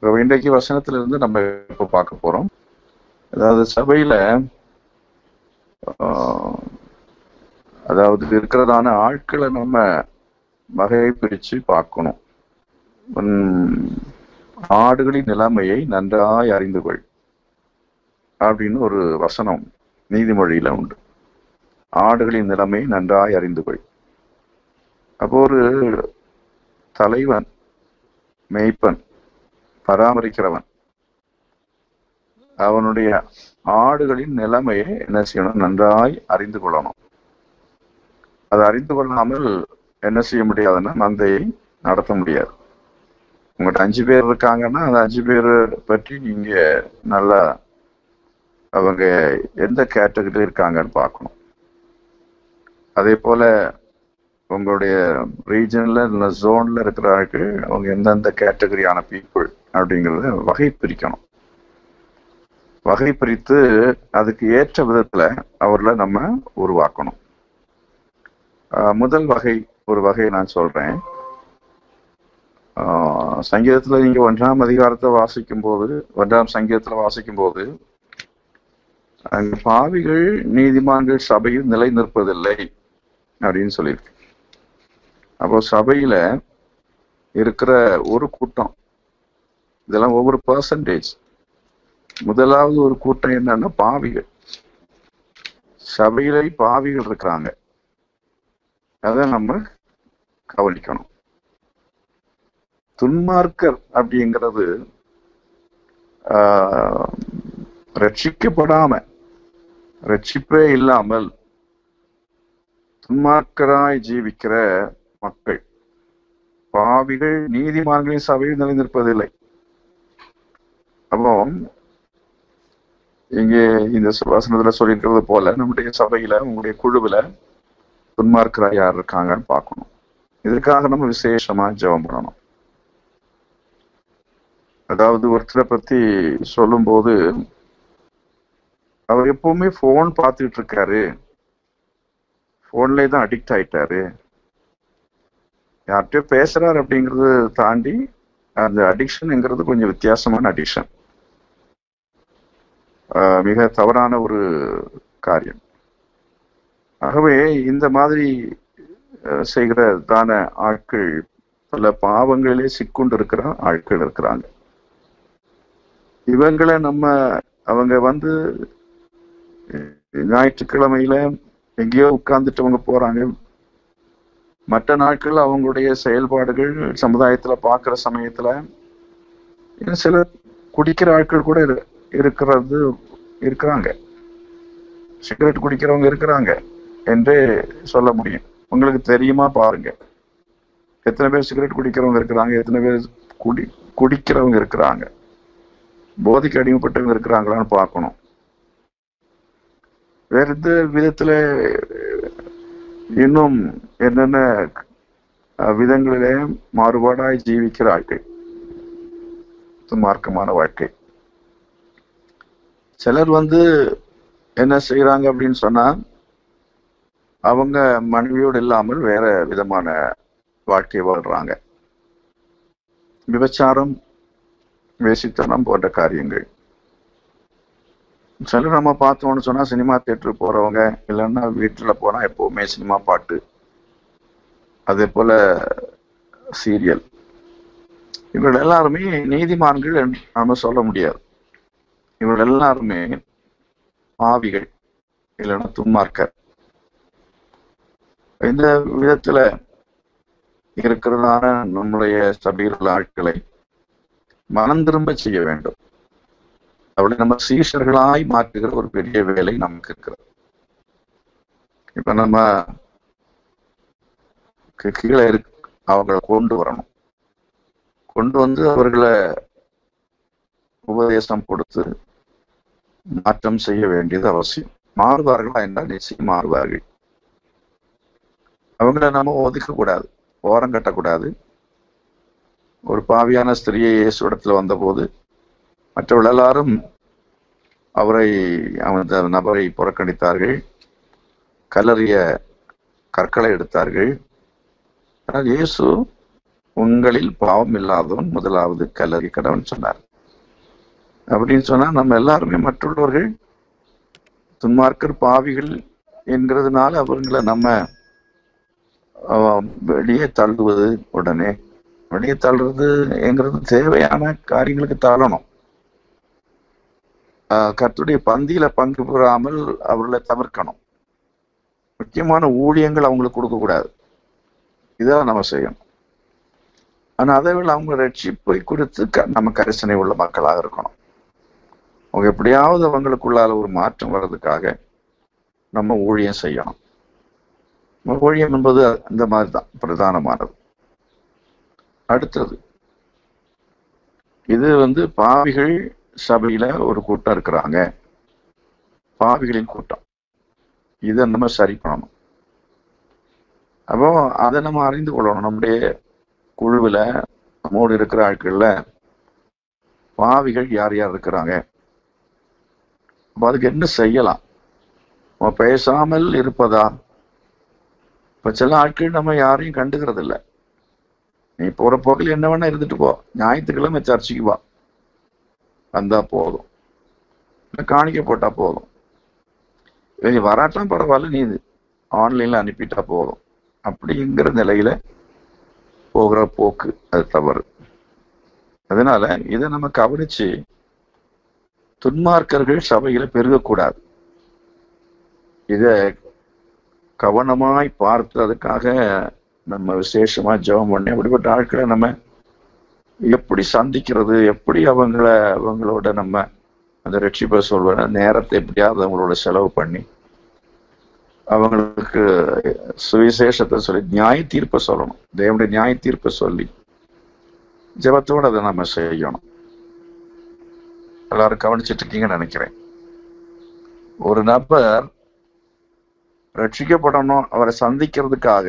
இப்ப இன்றைக்கு வசனத்துல இருந்து நம்ம இப்ப பார்க்க போறோம் அதாவது சபையில ஆஹ், அதாவது இருக்கிறதான ஆட்களை நம்ம வகையை பிரிச்சு பார்க்கணும் உன் ஆடுகளின் நிலைமையை நன்றாய் அறிந்து கொள் அப்படின்னு ஒரு வசனம் நீதிமொழியில உண்டு ஆடுகளின் நிலைமை நன்றாய் அறிந்து கொள் அப்போ ஒரு தலைவன் மேய்ப்பன் பராமரிக்கிறவன் அவனுடைய ஆடுகளின் நிலைமையை என்ன செய்யணும் நன்றாய் அறிந்து கொள்ளணும் அதை அறிந்து கொள்ளாமல் என்ன செய்ய முடியாதுன்னா மந்தையை நடத்த முடியாது உங்கள்கிட்ட அஞ்சு பேர் இருக்காங்கன்னா அந்த அஞ்சு பேர் பற்றி நீங்க நல்லா அவங்க எந்த கேட்டகரி இருக்காங்கன்னு பார்க்கணும் அதே போல உங்களுடைய ரீஜன்ல இல்லை ஜோன்ல இருக்கிற ஆட்கள் அவங்க எந்தெந்த கேட்டகரியான பீப்புள் அப்படிங்கறத வகை பிரிக்கணும் வகை பிரித்து அதுக்கு ஏற்ற விதத்துல அவர்களை நம்ம உருவாக்கணும் ஆஹ் முதல் வகை ஒரு வகையை நான் சொல்றேன் ஆஹ் சங்கீதத்துல நீங்க ஒன்றாம் அதிகாரத்தை வாசிக்கும் போது ஒன்றாம் சங்கீதத்துல வாசிக்கும் போது அங்க பாவிகள் நீதிமான்கள் சபையில் நிலை நிற்பதில்லை அப்படின்னு சொல்லியிருக்கு அப்போ சபையில இருக்கிற ஒரு கூட்டம் இதெல்லாம் ஒவ்வொரு பர்சன்டேஜ் முதலாவது ஒரு கூட்டம் என்னன்னா பாவிகள் சபையில பாவிகள் இருக்கிறாங்க அதை நம்ம கவனிக்கணும் துன்மார்க்கர் அப்படிங்கிறது ஆஹ், ரட்சிக்கப்படாம ரட்சிப்பே இல்லாமல் துன்மார்க்கராய் ஜீவிக்கிற மக்கள் பாவிகள் நீதிமான்களின் சபையில் நிலைநிற்பதில்லை அப்போ இங்கே இந்த வசனத்துல சொல்லியிருக்கிறது போல நம்முடைய சபையில உங்களுடைய குழுவுல துன்மார்க்கரா யார் இருக்காங்கன்னு பார்க்கணும் இதுக்காக நம்ம விசேஷமா ஜெபம் பண்ணணும் அதாவது ஒருத்தரை பத்தி சொல்லும்போது அவர் எப்பவுமே போன் பார்த்துட்டு இருக்காரு போன்லயே தான் அடிக்ட் ஆயிட்டாரு யார்கிட்டயோ பேசுறாரு அப்படிங்கறது தாண்டி அந்த அடிக்ஷன்ங்கிறது கொஞ்சம் வித்தியாசமான அடிக்ஷன் மிக தவறான ஒரு காரியம் ஆகவே இந்த மாதிரி அஹ், செய்கிறதான ஆட்கள் பல பாவங்களிலே சிக்குண்டு இருக்கிற ஆட்கள் இருக்கிறாங்க இவங்களை நம்ம அவங்க வந்து அஹ், ஞாயிற்றுக்கிழமையில எங்கேயோ உட்கார்ந்துட்டு அவங்க போறாங்க மற்ற நாட்கள் அவங்களுடைய செயல்பாடுகள் சமுதாயத்துல பார்க்குற சமயத்துல இன்னும் சில குடிக்கிற ஆட்கள் கூட இரு- இருக்கிறது இருக்கிறாங்க சிகரெட் குடிக்கிறவங்க இருக்கிறாங்க என்றே சொல்ல முடியும் உங்களுக்கு தெரியுமா பாருங்க எத்தனை பேர் சிகரெட் குடிக்கிறவங்க இருக்கிறாங்க எத்தனை பேர் குடி குடிக்கிறவங்க இருக்கிறாங்க போதைக்கு அடிமைப்பட்டவங்க இருக்கிறாங்களான்னு பார்க்கணும் வேற எந்த விதத்துல இன்னும் என்னென்ன அஹ், விதங்களிலே மாறுபாடாய் ஜீவிக்கிற வாழ்க்கை மார்க்கமான வாழ்க்கை சிலர் வந்து என்ன செய்யறாங்க அப்படின்னு சொன்னா அவங்க மனைவியோடு இல்லாமல் வேற விதமான வாழ்க்கை வாழ்றாங்க விபச்சாரம் வேசித்தனம் போன்ற காரியங்கள் சிலர் நம்ம பார்த்தோம்னு சொன்னா சினிமா தியேட்டர் போறவங்க இல்லைன்னா வீட்டுல போனா எப்பவுமே சினிமா பாட்டு அதே போல சீரியல் இவர்கள் எல்லாருமே நீதிமான்கள் என்று நாம சொல்ல முடியாது இவர்கள் எல்லாருமே பாவிகள் இல்லைன்னா துன்மார்க்கர் இந்த விதத்துல இருக்கிறதான நம்முடைய சபையில் உள்ள ஆட்களை மனம் திரும்ப செய்ய வேண்டும் அவளை நம்ம சீஷர்களாய் மாற்றுகிற ஒரு பெரிய வேலை நமக்கு இருக்கிறது இப்ப நம்ம கீ- கீழே இருக்கு அவங்களை கொண்டு வரணும் கொண்டு வந்து அவர்களை உபதேசம் கொடுத்து மாற்றம் செய்ய வேண்டியது அவசியம் மாறுவார்களா என்றால் நிச்சயம் மாறுவார்கள் அவங்கள நம்ம ஒதுக்க கூடாது ஓரம் கட்டக்கூடாது ஒரு பாவியான ஸ்திரியை இயேசு இடத்துல வந்தபோது மற்றவர்கள் எல்லாரும் அவரை அந்த நபரை புறக்கணித்தார்கள் கல்லறிய கற்களை எடுத்தார்கள் ஆனால் இயேசு உங்களில் பாவம் இல்லாதவன் முதலாவது கல்லறி கடவன் சொன்னார் அப்படின்னு சொன்னா நம்ம எல்லாருமே மற்றுள்ளவர்கள் துன்மார்க்கர் பாவிகள் என்கிறதுனால அவங்களை நம்ம ஆஹ், வெளியே தள்ளுவது உடனே வெளியே தள்ளுறதுங்கிறது தேவையான காரியங்களுக்கு தள்ளணும் ஆஹ், கர்த்தருடைய பந்தியில பங்கு பெறாமல் அவர்களை தவிர்க்கணும் முக்கியமான ஊழியங்கள் அவங்களுக்கு கொடுக்க கூடாது இதான் நம்ம செய்யணும் ஆனா அதை விட அவங்க ரட்சிப்பை குறித்து க- நம்ம கரிசனை உள்ள மக்களாக இருக்கணும் அவங்க எப்படியாவது அவங்களுக்குள்ளால ஒரு மாற்றம் வர்றதுக்காக நம்ம ஊழியம் செய்யணும் நம்ம ஊழியம் என்பது அந்த மாதிரி தான் பிரதானமானது அடுத்தது இது வந்து பாவிகள் சபையில ஒரு கூட்டம் இருக்கிறாங்க பாவிகளின் கூட்டம் இதை நம்ம சரி பண்ணணும் அப்போ அதை நம்ம அறிந்து கொள்ளணும் நம்முடைய குழுவில் நம்மோடு இருக்கிற ஆட்கள்ல பாவிகள் யார் யார் இருக்கிறாங்க அப்போ அதுக்கு என்ன செய்யலாம் நம்ம பேசாமல் இருப்பதா இப்ப சில ஆட்கள் நம்ம யாரையும் கண்டுக்கிறது இல்ல நீ போற போக்கில் என்ன வேணா இருந்துட்டு போ ஞாயிற்றுக்கிழமை சர்ச்சுக்கு வா வந்தா போதும் இல்ல காணிக்க போட்டா போதும் இல்ல நீ வராட்டாம் பரவாயில்ல நீ ஆன்லைன்ல அனுப்பிட்டா போதும் அப்படிங்கிற நிலையில போகிற போக்கு அது தவறு அதனால இதை நம்ம கவனிச்சு துன்மார்க்கர்கள் சபையில பெருகக்கூடாது இத கவனமாய் பார்த்து அதுக்காக நம்ம விசேஷமா ஜெபம் பண்ணி அப்படிப்பட்ட ஆட்களை நம்ம எப்படி சந்திக்கிறது எப்படி அவங்கள அவங்களோட நம்ம அந்த ரட்சிப்பை சொல்வத நேரத்தை எப்படியாவது அவங்களோட செலவு பண்ணி அவங்களுக்கு சுவிசேஷத்தை சொல்லி நியாய தீர்ப்பை சொல்லணும் தேவனுடைய நியாய தீர்ப்பை சொல்லி ஜெபத்தோட அதை நம்ம செய்யணும் எல்லாரும் கவனிச்சிட்டு இருக்கீங்கன்னு நினைக்கிறேன் ஒரு நபர் ரட்சிக்கப்படணும் அவரை சந்திக்கிறதுக்காக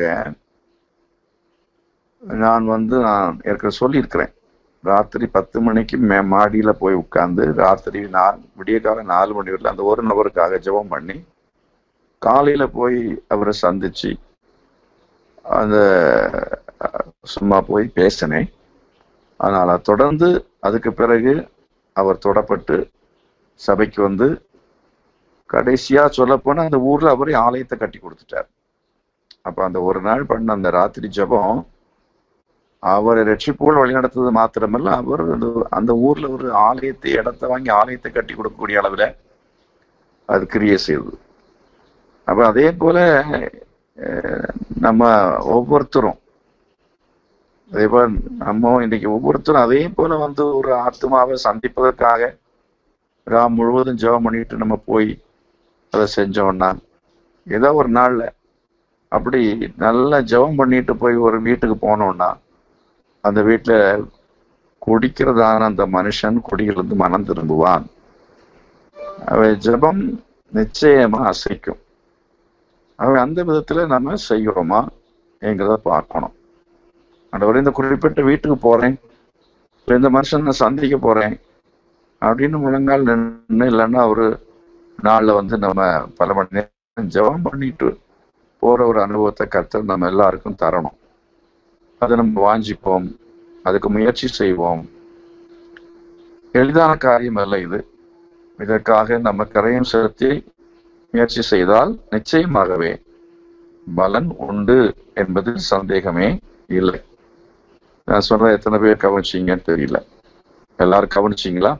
நான் வந்து நான் ஏற்கனவே சொல்லியிருக்கிறேன் ராத்திரி பத்து மணிக்கு மே மாடியில போய் உட்கார்ந்து ராத்திரி நான் விடிய காலம் நாலு மணி வரல அந்த ஒரு நபருக்காக ஜெபம் பண்ணி காலையில போய் அவரை சந்திச்சு அந்த அஹ், சும்மா போய் பேசினேன் அதனால தொடர்ந்து அதுக்கு பிறகு அவர் தொடப்பட்டு சபைக்கு வந்து கடைசியா சொல்லப்போனா அந்த ஊர்ல அவரே ஆலயத்தை கட்டி கொடுத்துட்டார் அப்ப அந்த ஒரு நாள் பண்ண அந்த ராத்திரி ஜெபம் அவரை ரட்சிப்போல் வழிநடத்தது மாத்திரமல்ல அவர் அந்த- அந்த ஊர்ல ஒரு ஆலயத்தை இடத்தை வாங்கி ஆலயத்தை கட்டி கொடுக்கக்கூடிய அளவுல அது கிரியை செய்யுது அப்ப அதே போல அஹ், நம்ம ஒவ்வொருத்தரும் அதே போல நம்ம இன்னைக்கு ஒவ்வொருத்தரும் அதே போல வந்து ஒரு ஆத்மாவை சந்திப்பதற்காக ராம் முழுவதும் ஜெபம் பண்ணிட்டு நம்ம போய் அதை செஞ்சோம்னா ஏதோ ஒரு நாள்ல அப்படி நல்லா ஜெபம் பண்ணிட்டு போய் ஒரு வீட்டுக்கு போனோம்னா அந்த வீட்டுல குடிக்கிறதான அந்த மனுஷன் குடியிலிருந்து மனம் திரும்புவான் அவன் ஜெபம் நிச்சயமா அசைக்கும் அவன் அந்த விதத்துல நம்ம செய்கிறோமா என்கிறத பார்க்கணும் ஆண்டவரே இந்த குறிப்பிட்ட வீட்டுக்கு போறேன் இப்ப இந்த மனுஷன் நான் சந்திக்க போறேன் அப்படின்னு முழங்கால் நின்று இல்லைன்னா ஒரு நாள்ல வந்து நம்ம பல மணி நேரம் ஜெபம் பண்ணிட்டு போற ஒரு அனுபவத்தை கர்த்தர் நம்ம எல்லாருக்கும் தரணும் அதை நம்ம வாஞ்சிப்போம் அதுக்கு முயற்சி செய்வோம் எளிதான காரியம் அல்ல இது இதற்காக நம்ம கரையும் செலுத்தி முயற்சி செய்தால் நிச்சயமாகவே பலன் உண்டு என்பதில் சந்தேகமே இல்லை நான் சொல்ற எத்தனை பேர் கவனிச்சீங்கன்னு தெரியல எல்லாரும் கவனிச்சீங்களா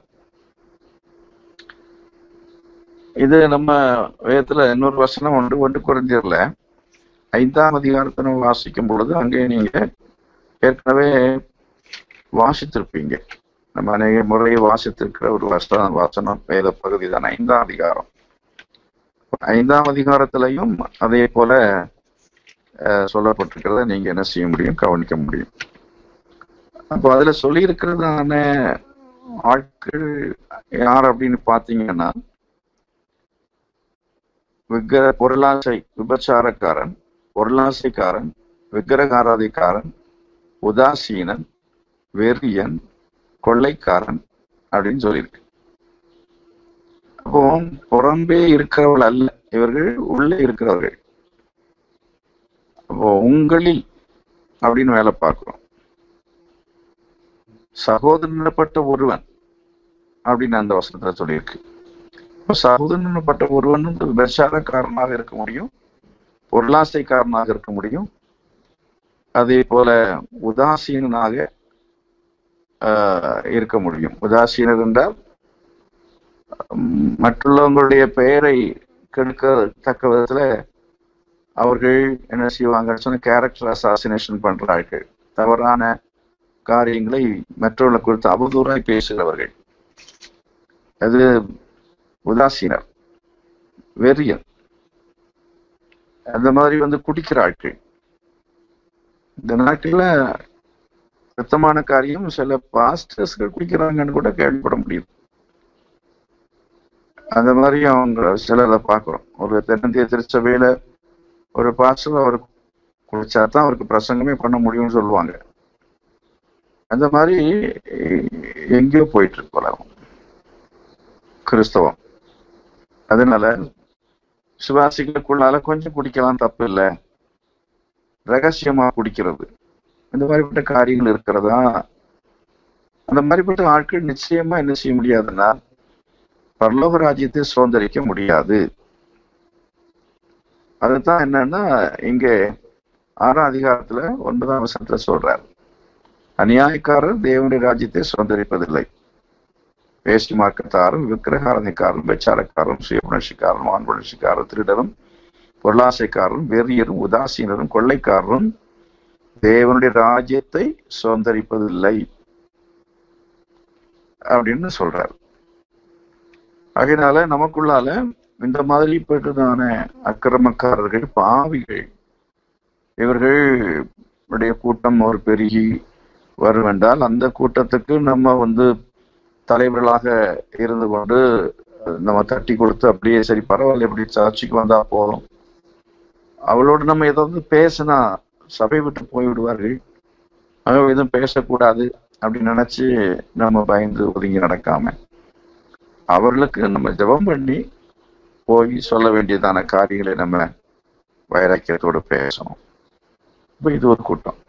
இது நம்ம வேதத்துல இன்னொரு வசனம் ஒன்று ஒன்று குறைஞ்சிடல ஐந்தாம் அதிகாரத்தை நம்ம வாசிக்கும் பொழுது அங்கே நீங்க ஏற்கனவே வாசித்திருப்பீங்க நம்ம அநேக முறை வாசித்திருக்கிற ஒரு வசனம் வசனம் வேத பகுதி தான் ஐந்தாம் அதிகாரம் ஐந்தாம் அதிகாரத்திலையும் அதே போல அஹ், சொல்லப்பட்டிருக்கிறத நீங்க என்ன செய்ய முடியும் கவனிக்க முடியும் அப்போ அதுல சொல்லி இருக்கிறதான ஆட்கள் யார் அப்படின்னு பாத்தீங்கன்னா விக்கிர பொருளாசை விபச்சாரக்காரன் பொருளாசைக்காரன் விக்கிரகாராதிக்காரன் உதாசீனன் வெறியன் கொள்ளைக்காரன் அப்படின்னு சொல்லியிருக்கு அப்போ புறம்பே இருக்கிறவர்கள் அல்ல இவர்கள் உள்ளே இருக்கிறவர்கள் அப்போ உங்களில் அப்படின்னு வேலை பார்க்கிறோம் சகோதரனப்பட்ட ஒருவன் அப்படின்னு அந்த வசனத்துல சொல்லியிருக்கு இப்ப சகோதரனப்பட்ட ஒருவன் வந்து விபச்சாரக்காரனாக இருக்க முடியும் பொருளாசைக்காரனாக இருக்க முடியும் அதே போல உதாசீனாக ஆஹ், இருக்க முடியும் உதாசீனர் என்றால் உம், மற்றுள்ளவங்களுடைய பெயரை கெடுக்கத்தக்க விதத்துல அவர்கள் என்ன செய்வாங்கன்னு சொன்ன கேரக்டர் அசாசினேஷன் பண்றார்கள் தவறான காரியங்களை மற்றவர்களை குறித்து அவதூறாய் பேசுகிறவர்கள் அது உதாசீனர் வெறியன் அந்த மாதிரி வந்து குடிக்கிற ஆட்கள் இந்த நாட்டில் சுத்தமான காரியம் சில பாஸ்டர்ஸ்கள் குடிக்கிறாங்கன்னு கூட கேள்விப்பட முடியுது அந்த மாதிரி அவங்க சிலரை பார்க்குறோம் ஒரு தென்னிந்திய திருச்சபையில ஒரு பாஸ்டர் அவர் குடிச்சா தான் அவருக்கு பிரசங்கமே பண்ண முடியும்னு சொல்லுவாங்க அந்த மாதிரி எங்கேயோ போயிட்டு இருக்கு போல கிறிஸ்தவம் அதனால சுவாசிகளுக்குள்ளால கொஞ்சம் குடிக்கலாம் தப்பு இல்லை ரகசியமா குடிக்கிறது இந்த மாதிரிப்பட்ட காரியங்கள் இருக்கிறதா அந்த மாதிரிப்பட்ட ஆட்கள் நிச்சயமா என்ன செய்ய முடியாதுன்னா பரலோக ராஜ்யத்தை சுதந்திரிக்க முடியாது அதுதான் என்னன்னா இங்க ஆறாம் அதிகாரத்துல ஒன்பதாம் வசனத்துல சொல்றார் அநியாயக்காரர் தேவனுடைய ராஜ்யத்தை சுதந்திரிப்பதில்லை வேஷ்டி மார்க்கத்தாரும் விக்கிரகாரணிக்காரரும் பெச்சாரக்காரரும் சுயபுணர்ச்சிக்காரரும் ஆண்புணர்ச்சிக்காரரும் திருடரும் பொருளாசைக்காரரும் வெறியரும் உதாசீனரும் கொள்ளைக்காரரும் தேவனுடைய ராஜ்யத்தை சுதந்திரிப்பதில்லை அப்படின்னு சொல்றாரு அதனால நமக்குள்ளால இந்த மாதிரி போயிட்டுதான அக்கிரமக்காரர்கள் பாவிகள் இவர்கள் உடைய கூட்டம் ஒரு பெருகி வரும் என்றால் அந்த கூட்டத்துக்கு நம்ம வந்து தலைவர்களாக இருந்து கொண்டு நம்ம தட்டி கொடுத்து அப்படியே சரி பரவாயில்ல எப்படி சர்ச்சைக்கு வந்தா போதும் அவளோடு நம்ம ஏதாவது பேசினா சபை விட்டு போய் விடுவார்கள் ஆகவே எதுவும் பேசக்கூடாது அப்படின்னு நினைச்சு நம்ம பயந்து ஒதுங்கி நடக்காம அவர்களுக்கு நம்ம ஜெபம் பண்ணி போய் சொல்ல வேண்டியதான காரியங்களை நம்ம வைராக்கியத்தோடு பேசணும் இப்போ இது ஒரு கூட்டம்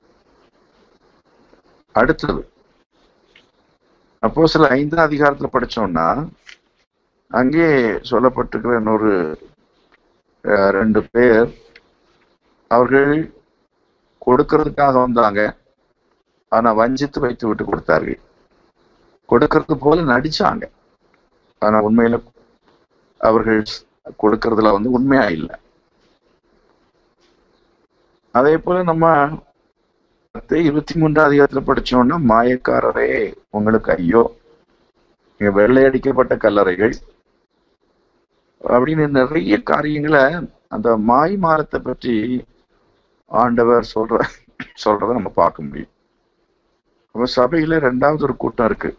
அடுத்தது அப்போ சில ஐந்தாம் அதிகாரத்துல படிச்சோம்னா அங்கே சொல்லப்பட்டிருக்கிற இன்னொரு அஹ், ரெண்டு பேர் அவர்கள் கொடுக்கறதுக்காக வந்தாங்க ஆனா வஞ்சித்து வைத்து விட்டு கொடுத்தார்கள் கொடுக்கறது போல நடிச்சாங்க ஆனா உண்மையில அவர்கள் கொடுக்கறதுல வந்து உண்மையா இல்லை அதே போல நம்ம மத்தேயு இருபத்தி மூன்றாம் அதிகாரத்துல படிச்சோம்னா மாயக்காரரே உங்களுக்கு ஐயோ இங்க வெள்ளையடிக்கப்பட்ட கல்லறைகள் அப்படின்னு நிறைய காரியங்களை அந்த மாய் மாலத்தை பற்றி ஆண்டவர் சொல்ற சொல்றத நம்ம பார்க்க முடியும் அப்ப சபையில ரெண்டாவது ஒரு கூட்டம் இருக்கு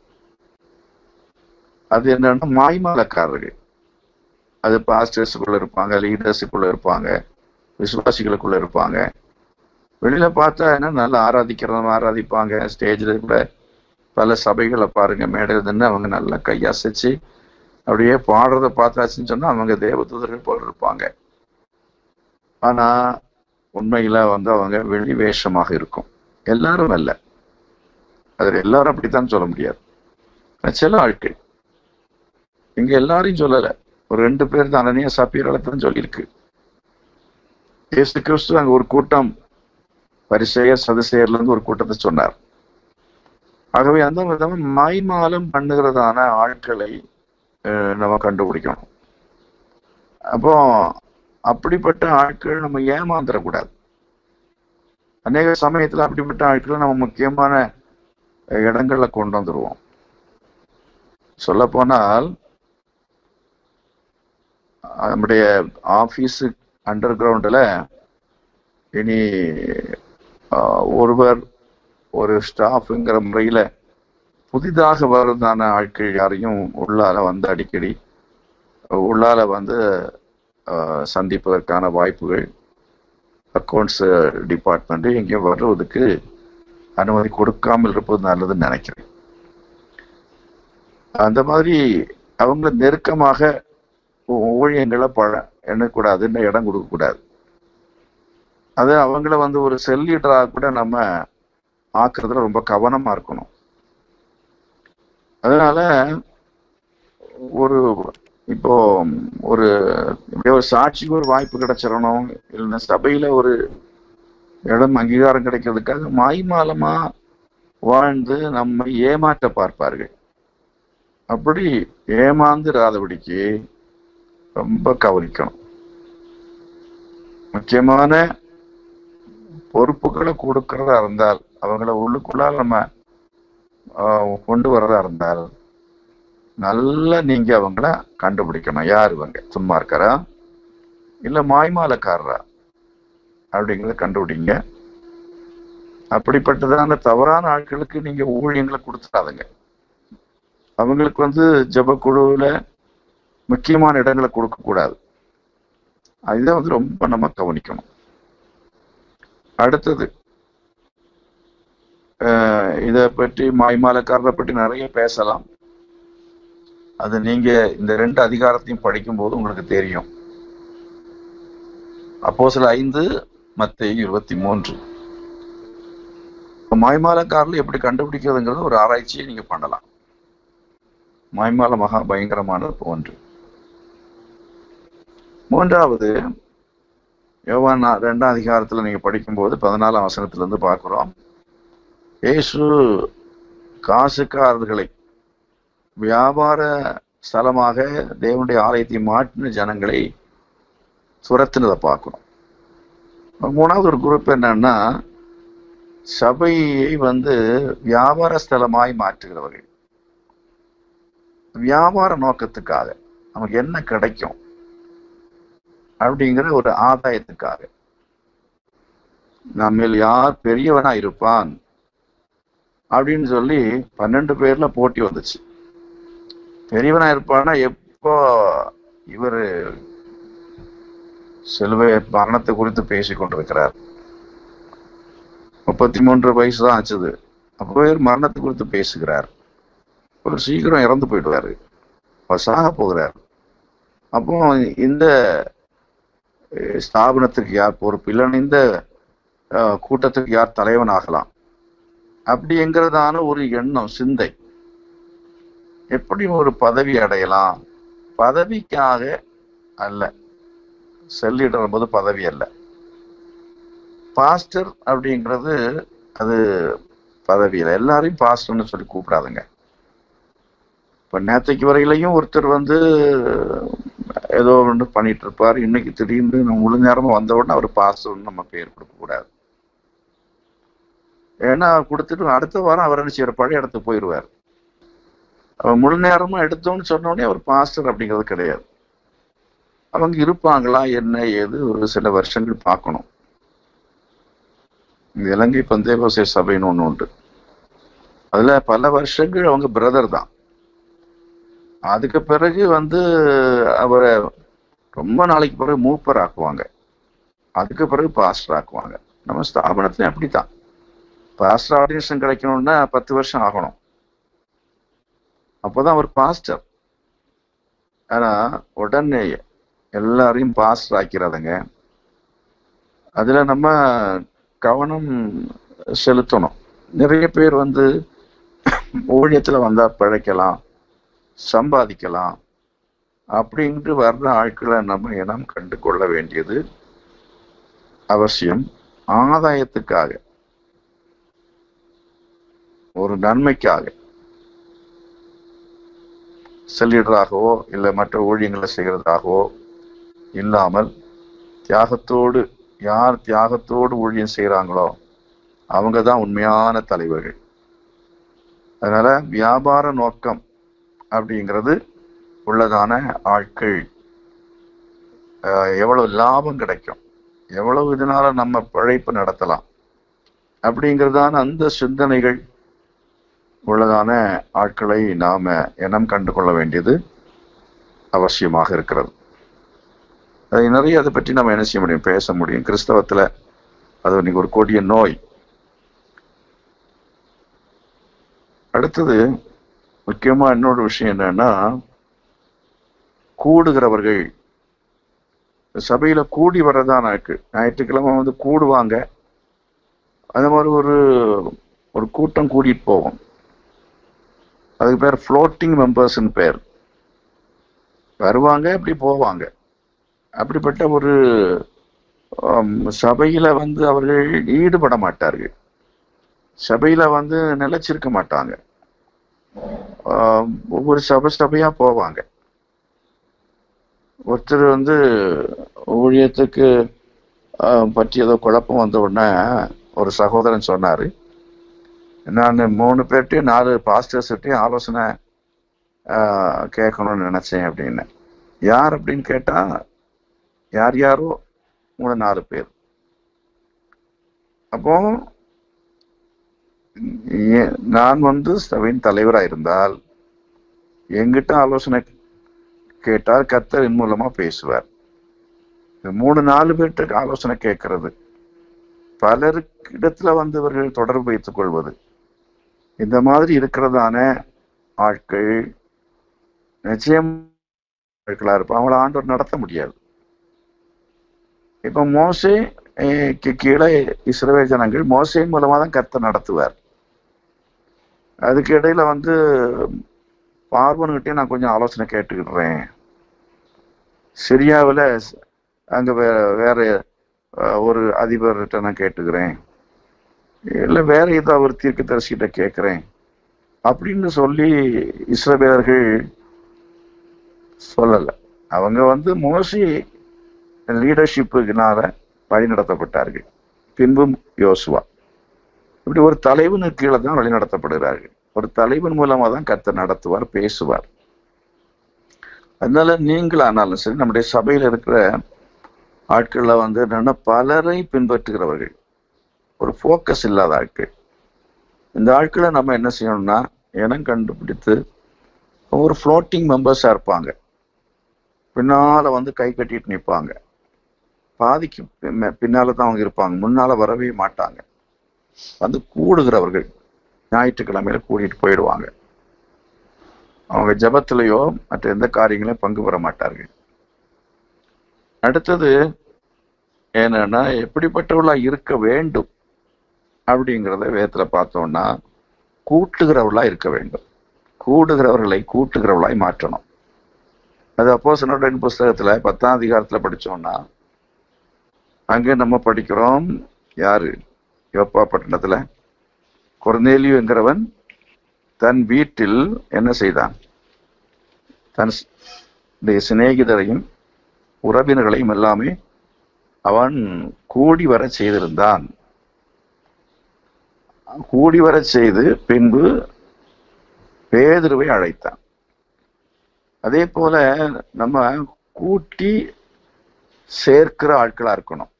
அது என்னன்னா மாய்மாலக்காரர்கள் அது பாஸ்டர்ஸுக்குள்ள இருப்பாங்க லீடர்ஸுக்குள்ள இருப்பாங்க விசுவாசிகளுக்குள்ள இருப்பாங்க வெளியில பார்த்தா என்ன நல்லா ஆராதிக்கிறவங்க ஆராதிப்பாங்க ஸ்டேஜ்ல கூட பல சபைகளை பாருங்க மேடையில் நின்று அவங்க நல்லா கையசைச்சு அப்படியே பாடுறத பார்த்தாச்சுன்னு சொன்னா அவங்க தேவதூதர்கள் போல இருப்பாங்க ஆனா உண்மையில வந்து அவங்க வெளி வேஷமாக இருக்கும் எல்லாரும் அல்ல அதில் எல்லாரும் அப்படித்தான் சொல்ல முடியாது ஆனா சில ஆட்கள் இங்க எல்லாரையும் சொல்லல ஒரு ரெண்டு பேர் தான் அனனியா சப்பீரால தான் சொல்லியிருக்கு இயேசு கிறிஸ்து அங்க ஒரு கூட்டம் பரிசெயர் சதுசேயர்ல இருந்து ஒரு கூட்டத்தை சொன்னார் ஆகவே அந்த விதமா மாய்மாலம் பண்ணுகிறதான ஆட்களை அஹ், நம்ம கண்டுபிடிக்கணும் அப்போ அப்படிப்பட்ட ஆட்கள் நம்ம ஏமாந்துடக்கூடாது அநேக சமயத்துல அப்படிப்பட்ட ஆட்களை நம்ம முக்கியமான அஹ், இடங்கள்ல கொண்டு வந்துருவோம் சொல்ல போனால் நம்முடைய ஆபீஸ் அண்டர் கிரவுண்டில் இனி ஆஹ், ஒருவர் ஒரு ஸ்டாஃப்ங்கிற முறையில் புதிதாக வருதான ஆட்கள் யாரையும் உள்ளால வந்து அடிக்கடி உள்ளால வந்து ஆஹ், சந்திப்பதற்கான வாய்ப்புகள் அக்கௌண்ட்ஸ் டிபார்ட்மெண்ட் எங்கேயும் வர்றதுக்கு அனுமதி கொடுக்காமல் இருப்பது நல்லதுன்னு நினைக்கிறேன் அந்த மாதிரி அவங்க நெருக்கமாக ஊ- ஊழியங்களை பழ எண்ணக்கூடாதுன்னு இடம் கொடுக்கக்கூடாது அது அவங்கள வந்து ஒரு செல் லீடராக கூட நம்ம ஆக்குறதுல ரொம்ப கவனமா இருக்கணும் அதனால ஒரு இப்போ ஒரு இப்படியே ஒரு சாட்சிக்கு ஒரு வாய்ப்பு கிடைச்சிடணும் இல்லைன்னா சபையில ஒரு இடம் அங்கீகாரம் கிடைக்கிறதுக்காக மாய்மாலமா வாழ்ந்து நம்மை ஏமாற்ற பார்ப்பார்கள் அப்படி ஏமாந்துராதபடிக்கு ரொம்ப கவனிக்கணும் முக்கியமான பொறுப்புகளை கொடுக்கறதா இருந்தால் அவங்கள உள்ளுக்குள்ளால நம்ம ஆஹ், கொண்டு வர்றதா இருந்தால் நல்லா நீங்க அவங்கள கண்டுபிடிக்கணும் யார் இவங்க சும்மா இருக்காரா இல்ல மாய்மாலக்காரரா அப்படிங்கிறத கண்டுபிடிங்க அப்படிப்பட்டதான தவறான ஆட்களுக்கு நீங்க ஊழியங்களை கொடுத்துடாதுங்க அவங்களுக்கு வந்து ஜபக்குழுவில் முக்கியமான இடங்களை கொடுக்க கூடாது அதுதான் வந்து ரொம்ப நம்ம கவனிக்கணும் அடுத்தது அஹ், இதை பற்றி மாய்மாலக்காரரை பற்றி நிறைய பேசலாம் அது நீங்க இந்த ரெண்டு அதிகாரத்தையும் படிக்கும்போது உங்களுக்கு தெரியும் அப்போ சில ஐந்து மத்திய இருபத்தி மூன்று மாய்மாலக்காரில் எப்படி கண்டுபிடிக்கிறதுங்கிறது ஒரு ஆராய்ச்சியை நீங்க பண்ணலாம் மாய்மால மகா பயங்கரமானது ஒன்று மூன்றாவது யோவான் நா- ரெண்டாம் அதிகாரத்துல நீங்க படிக்கும்போது பதினாலாம் வசனத்துல இருந்து பார்க்கிறோம் இயேசு காசுக்காரர்களை வியாபார ஸ்தலமாக தேவனுடைய ஆலயத்தை மாற்றின ஜனங்களை துரத்துனதை பார்க்கிறோம் மூணாவது ஒரு குரூப் என்னன்னா சபையை வந்து வியாபார ஸ்தலமாய் மாற்றுகிறவர்கள் வியாபார நோக்கத்துக்காக நமக்கு என்ன கிடைக்கும் அப்படிங்கிற ஒரு ஆதாயத்துக்காக நம்மில் யார் பெரியவனா இருப்பான் அப்படின்னு சொல்லி பன்னெண்டு பேர்ல போட்டி வந்துச்சு பெரியவனா இருப்பான்னா எப்போ இவர் சிலுவை மரணத்தை குறித்து பேசிக் கொண்டிருக்கிறார் முப்பத்தி மூன்று வயசு தான் ஆச்சுது அப்போ இவர் மரணத்தை குறித்து பேசுகிறார் ஒரு சீக்கிரம் இறந்து போயிடுவாரு அவர் சாக போகிறார் அப்போ இந்த அஹ், ஸ்தாபனத்துக்கு யார் பொறுப்பு இல்லைன்னா இந்த அஹ், கூட்டத்துக்கு யார் தலைவன் ஆகலாம் அப்படிங்கிறதான ஒரு எண்ணம் சிந்தை எப்படி ஒரு பதவி அடையலாம் பதவிக்காக அல்ல செல்லிடுற போது பதவி அல்ல பாஸ்டர் அப்படிங்கிறது அது பதவி இல்லை எல்லாரையும் பாஸ்டர்னு சொல்லி கூப்பிடாதுங்க இப்ப நேத்தைக்கு வரையிலையும் ஒருத்தர் வந்து ஏதோ ஒன்று பண்ணிட்டு இருப்பார் இன்னைக்கு திடீர்னு நம்ம முழு நேரமா வந்த உடனே அவர் பாஸ்டர்னு நம்ம பேர் கொடுக்க கூடாது ஏன்னா கொடுத்துட்டு அடுத்த வாரம் அவர் என்ன செய்யற பழைய இடத்துக்கு போயிடுவார் அவர் முழு நேரமா எடுத்தோம்னு சொன்ன உடனே அவர் பாஸ்டர் அப்படிங்கிறது கிடையாது அவங்க இருப்பாங்களா என்ன ஏது ஒரு சில வருஷங்கள் பார்க்கணும் இந்த இலங்கை பந்தேபோசை சபைன்னு ஒன்று உண்டு அதுல பல வருஷங்கள் அவங்க பிரதர் தான் அதுக்கு பிறகு வந்து அவரை ரொம்ப நாளைக்கு பிறகு மூப்பர் ஆக்குவாங்க அதுக்கு பிறகு பாஸ்டர் ஆக்குவாங்க நம்ம ஸ்தாபனத்துல அப்படித்தான் பாஸ்டர் ஆர்டினேஷன் கிடைக்கணும்னா பத்து வருஷம் ஆகணும் அப்போதான் அவர் பாஸ்டர் ஆனா உடனே எல்லாரையும் பாஸ்டர் ஆக்கிறாதுங்க அதுல நம்ம கவனம் செலுத்தணும் நிறைய பேர் வந்து ஊழியத்துல வந்தா பிழைக்கலாம் சம்பாதிக்கலாம் அப்படின்ட்டு வர்ற ஆட்களை நம்ம இனம் கண்டு கொள்ள வேண்டியது அவசியம் ஆதாயத்துக்காக ஒரு நன்மைக்காக செல்லிடராகவோ இல்லை மற்ற ஊழியங்களை செய்கிறதாகவோ இல்லாமல் தியாகத்தோடு யார் தியாகத்தோடு ஊழியம் செய்கிறாங்களோ அவங்க தான் உண்மையான தலைவர்கள் அதனால வியாபார நோக்கம் அப்படிங்கிறது உள்ளதான ஆட்கள் அஹ், எவ்வளவு லாபம் கிடைக்கும் எவ்வளவு இதனால நம்ம பிழைப்பு நடத்தலாம் அப்படிங்கிறதான அந்த சிந்தனைகள் உள்ளதான ஆட்களை நாம இனம் கண்டு கொள்ள வேண்டியது அவசியமாக இருக்கிறது அதை நிறைய அதை பற்றி நம்ம என்ன செய்ய முடியும் பேச முடியும் கிறிஸ்தவத்துல அது இன்னைக்கு ஒரு கொடிய நோய் அடுத்தது முக்கியமா இன்னொரு விஷயம் என்னன்னா கூடுகிறவர்கள் சபையில கூடி வர்றதான் இருக்கு ஞாயிற்றுக்கிழமை வந்து கூடுவாங்க அந்த மாதிரி ஒரு ஒரு கூட்டம் கூட்டிட்டு போவோம் அதுக்கு பேர் ஃப்ளோட்டிங் மெம்பர்ஸ்னு பேர் வருவாங்க இப்படி போவாங்க அப்படிப்பட்ட ஒரு ஆம், சபையில வந்து அவர்கள் ஈடுபட மாட்டார்கள் சபையில வந்து நிலைச்சிருக்க மாட்டாங்க ஆம், ஒவ்வொரு சபை சபையா போவாங்க ஒருத்தர் வந்து ஊழியத்துக்கு ஆஹ், பற்றி ஏதோ குழப்பம் வந்த உடனே ஒரு சகோதரன் சொன்னாரு நான் மூணு பேர்ட்டையும் நாலு பாஸ்டர்ஸ்கிட்டையும் ஆலோசனை ஆஹ், கேட்கணும்னு நினைச்சேன் அப்படின்னு யார் அப்படின்னு கேட்டா யார் யாரோ மூணு நாலு பேர் அப்போ ஏ- நான் வந்து சபையின் தலைவரா இருந்தால் எங்கிட்ட ஆலோசனை கேட்டால் கர்த்தரின் மூலமா பேசுவார் இந்த மூணு நாலு பேர்கிட்ட ஆலோசனை கேட்கறது பலருக்கு இடத்துல வந்து இவர்கள் தொடர்பு வைத்துக் கொள்வது இந்த மாதிரி இருக்கிறதான ஆட்கள் நிச்சயம் ஆட்களா இருப்பான் அவங்கள ஆண்டவர் நடத்த முடியாது இப்ப மோசே அஹ், க்கு கீழே இஸ்ரவேல் ஜனங்கள் மோசையின் மூலமா தான் கர்த்தர் நடத்துவார் அதுக்கு இடையில வந்து பார்வன்கிட்டயும் நான் கொஞ்சம் ஆலோசனை கேட்டுக்கிடுறேன் சிரியாவில் அங்க வே வேற அஹ், ஒரு அதிபர்கிட்ட நான் கேட்டுக்கிறேன் இல்லை வேற ஏதோ ஒரு தீர்க்கதரிசிகிட்ட கேட்குறேன் அப்படின்னு சொல்லி இஸ்ரவேலர்கள் சொல்லலை அவங்க வந்து மோசி லீடர்ஷிப்புனால வழி நடத்தப்பட்டார்கள் பின்பும் யோசுவா இப்படி ஒரு தலைவனுக்கு கீழே தான் வழி நடத்தப்படுகிறார்கள் ஒரு தலைவன் மூலமா தான் கர்த்தர் நடத்துவார் பேசுவார் அதனால நீங்களானாலும் சரி நம்முடைய சபையில இருக்கிற ஆட்கள்ல வந்து என்னன்னா பலரை பின்பற்றுகிறவர்கள் ஒரு ஃபோக்கஸ் இல்லாத ஆட்கள் இந்த ஆட்களை நம்ம என்ன செய்யணும்னா இனம் கண்டுபிடித்து ஒரு ஃப்ளோட்டிங் மெம்பர்ஸா இருப்பாங்க பின்னால வந்து கை கட்டிட்டு நிற்பாங்க பாதிக்கு பின்ன- பின்னால தான் அவங்க இருப்பாங்க முன்னால வரவே மாட்டாங்க வந்து கூடுகிறவர்கள் ஞாயிற்றுக்கிழமையில கூட்டிட்டு போயிடுவாங்க அவங்க ஜெபத்திலேயோ மற்ற எந்த காரியங்களையும் பங்கு பெற மாட்டார்கள் அடுத்தது என்னன்னா எப்படிப்பட்டவர்களா இருக்க வேண்டும் அப்படிங்கிறத வேதத்துல பார்த்தோம்னா கூட்டுகிறவர்களா இருக்க வேண்டும் கூடுகிறவர்களை கூட்டுகிறவர்களாய் மாற்றணும் அது அப்போ புஸ்தகத்துல பத்தாம் அதிகாரத்துல படிச்சோம்னா அங்க நம்ம படிக்கிறோம் யாரு யோப்பா பட்டணத்துல கொர்நேலியு என்கிறவன் தன் வீட்டில் என்ன செய்தான் தன் ஸ்- உடைய சிநேகிதரையும் உறவினர்களையும் எல்லாமே அவன் கூடி வர செய்திருந்தான் கூடி வர செய்து பின்பு பேதுருவை அழைத்தான் அதே போல நம்ம கூட்டி சேர்க்கிற ஆட்களா இருக்கணும்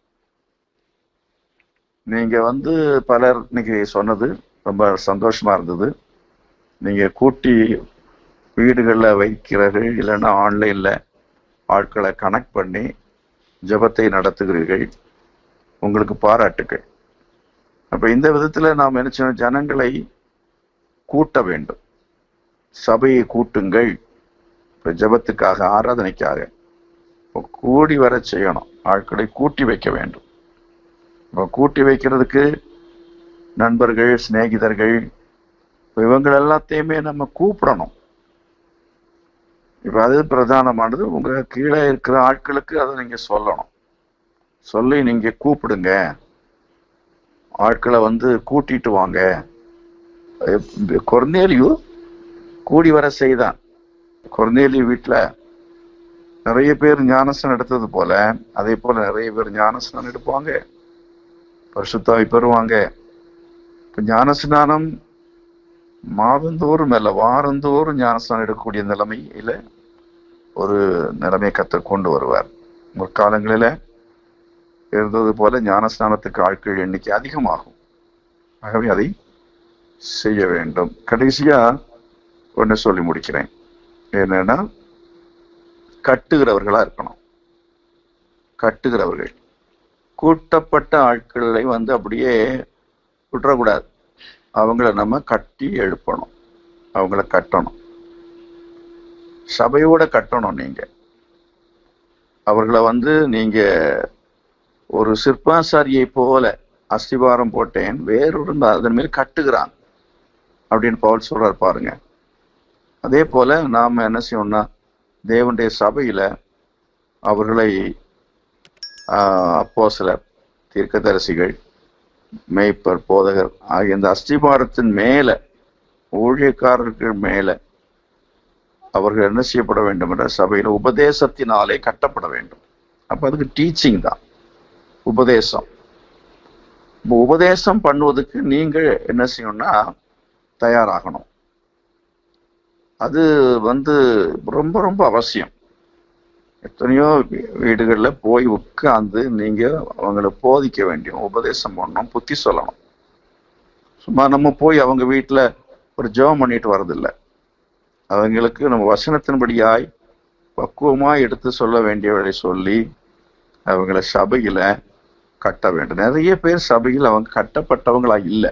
நீங்க வந்து பலர் இன்னைக்கு சொன்னது ரொம்ப சந்தோஷமா இருந்தது நீங்க கூட்டி வீடுகள்ல வைக்கிறீர்கள் இல்லைன்னா ஆன்லைன்ல ஆட்களை கனெக்ட் பண்ணி ஜெபத்தை நடத்துகிறீர்கள் உங்களுக்கு பாராட்டுகள் அப்ப இந்த விதத்துல நாம் என்ன செய்யணும் ஜனங்களை கூட்ட வேண்டும் சபையை கூட்டுங்கள் இப்ப ஜெபத்துக்காக ஆராதனைக்காக இப்போ கூடி வர செய்யணும் ஆட்களை கூட்டி வைக்க வேண்டும் இப்போ கூட்டி வைக்கிறதுக்கு நண்பர்கள் சிநேகிதர்கள் இப்ப இவங்க எல்லாத்தையுமே நம்ம கூப்பிடணும் இப்ப அது பிரதானமானது உங்க கீழே இருக்கிற ஆட்களுக்கு அதை நீங்க சொல்லணும் சொல்லி நீங்க கூப்பிடுங்க ஆட்களை வந்து கூட்டிட்டு வாங்க எப்- கொர்நேலியு கூடி வர செய்தான் கொர்நேலியு வீட்டுல நிறைய பேர் ஞானஸ்தானம் எடுத்தது போல அதே போல நிறைய பேர் ஞானஸ்நானம் எடுப்பாங்க பரிசுத்தாவி பெறுவாங்க இப்ப ஞானஸ்நானம் மாதந்தோறும் அல்ல வாரந்தோறும் ஞானஸ்நானம் எடுக்கக்கூடிய நிலைமையில ஒரு நிலைமையை கத்தர் கொண்டு வருவார் முற்காலங்களில இருந்தது போல ஞானஸ்நானத்துக்கு ஆட்கள் எண்ணிக்கை அதிகமாகும் ஆகவே அதை செய்ய வேண்டும் கடைசியா ஒன்று சொல்லி முடிக்கிறேன் என்னன்னா கட்டுகிறவர்களா இருக்கணும் கட்டுகிறவர்கள் கூட்டப்பட்ட ஆட்களை வந்து அப்படியே விட்டுறக்கூடாது அவங்கள நம்ம கட்டி எழுப்பணும் அவங்கள கட்டணும் சபையோட கட்டணும் நீங்க அவர்களை வந்து நீங்க ஒரு சிற்பாசாரியை போல அஸ்திவாரம் போட்டேன் வேறொரு அதன் மேல் கட்டுகிறான் அப்படின்னு பவுல் சொல்றார் பாருங்க அதே போல நாம் என்ன செய்யணும்னா தேவனுடைய சபையில அவர்களை அப்போ சில தீர்க்கதரிசிகள் மேய்ப்பர் போதகர் ஆகிய இந்த அஸ்திபாரத்தின் மேல ஊழியக்காரர்கள் மேல அவர்கள் என்ன செய்யப்பட வேண்டும் என்ற சபையில் உபதேசத்தினாலே கட்டப்பட வேண்டும் அப்ப அதுக்கு டீச்சிங் தான் உபதேசம் இப்போ உபதேசம் பண்ணுவதற்கு நீங்கள் என்ன செய்யணும்னா தயாராகணும் அது வந்து ரொம்ப ரொம்ப அவசியம் எத்தனையோ வீடுகளில் போய் உட்கார்ந்து நீங்க அவங்கள போதிக்க வேண்டியும் உபதேசம் பண்ணணும் புத்தி சொல்லணும் சும்மா நம்ம போய் அவங்க வீட்டில் ஒரு ஜெபம் பண்ணிட்டு வரதில்லை அவங்களுக்கு நம்ம வசனத்தின்படியாய் பக்குவமா எடுத்து சொல்ல வேண்டியவர்களை சொல்லி அவங்கள சபையில கட்ட வேண்டும் நிறைய பேர் சபையில் அவங்க கட்டப்பட்டவங்களா இல்லை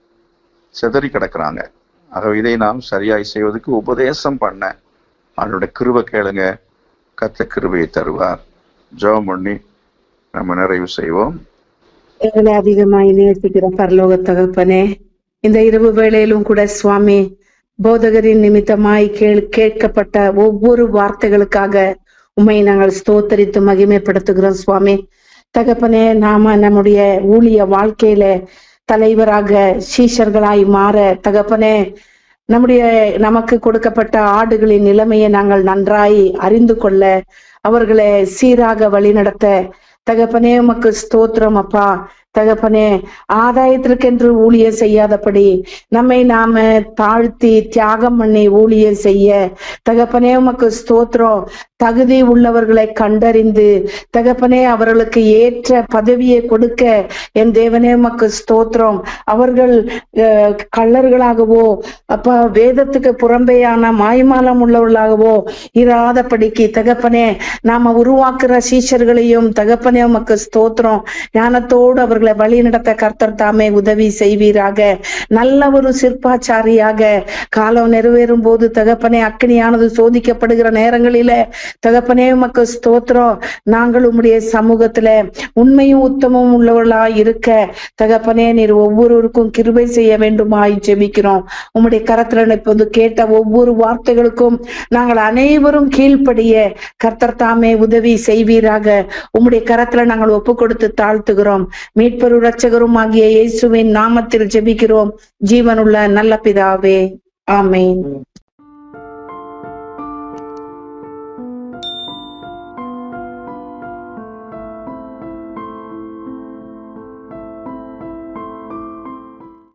சிதறி கிடக்குறாங்க ஆகவே இதை நாம் சரியாய் செய்வதற்கு உபதேசம் பண்ண அவனுடைய கிருபை கேளுங்க கத்த கிருபையை தருவார் ஜெபம் பண்ணி நம்ம நிறைவு செய்வோம் எங்களை அதிகமாய் நேசிக்கிற பரலோக தகப்பனே இந்த இரவு வேளையிலும் கூட சுவாமி போதகரின் நிமித்தமாய் கேள் கேட்கப்பட்ட ஒவ்வொரு வார்த்தைகளுக்காக உண்மை நாங்கள் ஸ்தோத்தரித்து மகிமைப்படுத்துகிறோம் சுவாமி தகப்பனே நாம நம்முடைய ஊழிய வாழ்க்கையில தலைவராக சீஷர்களாய் மாற தகப்பனே நம்முடைய நமக்கு கொடுக்கப்பட்ட ஆடுகளின் நிலைமையை நாங்கள் நன்றாய் அறிந்து கொள்ள அவர்களை சீராக வழிநடத்த தகப்பனே உமக்கு ஸ்தோத்திரம் அப்பா தகப்பனே ஆதாயத்திற்கென்று ஊழியம் செய்யாதபடி நம்மை நாம தாழ்த்தி தியாகம் பண்ணி ஊழியம் செய்ய தகப்பனே உமக்கு ஸ்தோத்திரம் தகுதி உள்ளவர்களை கண்டறிந்து தகப்பனே அவர்களுக்கு ஏற்ற பதவியை கொடுக்க என் தேவனே உமக்கு ஸ்தோத்திரம் அவர்கள் அஹ், கள்ளர்களாகவோ அப்ப வேதத்துக்கு புறம்பேயான மாய்மாலம் உள்ளவர்களாகவோ இராதபடிக்கு தகப்பனே நாம உருவாக்குற சீஷர்களையும் தகப்பனே உமக்கு ஸ்தோத்திரம் ஞானத்தோடு அவர்களை வழி நடத்த கர்த்தர் தாமே உதவி செய்வீராக நல்ல ஒரு சிற்பாச்சாரியாக காலம் நிறைவேறும் போது தகப்பனே அக்கினியானது சோதிக்கப்படுகிற நேரங்களில தகப்பனே உமக்கு ஸ்தோத்திரம் நாங்கள் உம்முடைய சமூகத்துல உண்மையும் உத்தமும் உள்ளவர்களாய் இருக்க தகப்பனே நீர் ஒவ்வொருவருக்கும் கிருபை செய்ய வேண்டுமாய் ஜெபிக்கிறோம் உம்முடைய கரத்துல இப்போது கேட்ட ஒவ்வொரு வார்த்தைகளுக்கும் நாங்கள் அனைவரும் கீழ்ப்படிய கர்த்தர் தாமே உதவி செய்வீராக உம்முடைய கரத்துல நாங்கள் ஒப்பு கொடுத்து தாழ்த்துகிறோம் மீட்பரு ரட்சகரும் ஆகிய இயேசுவின் நாமத்தில் ஜெபிக்கிறோம் ஜீவனுள்ள நல்ல பிதாவே ஆமென்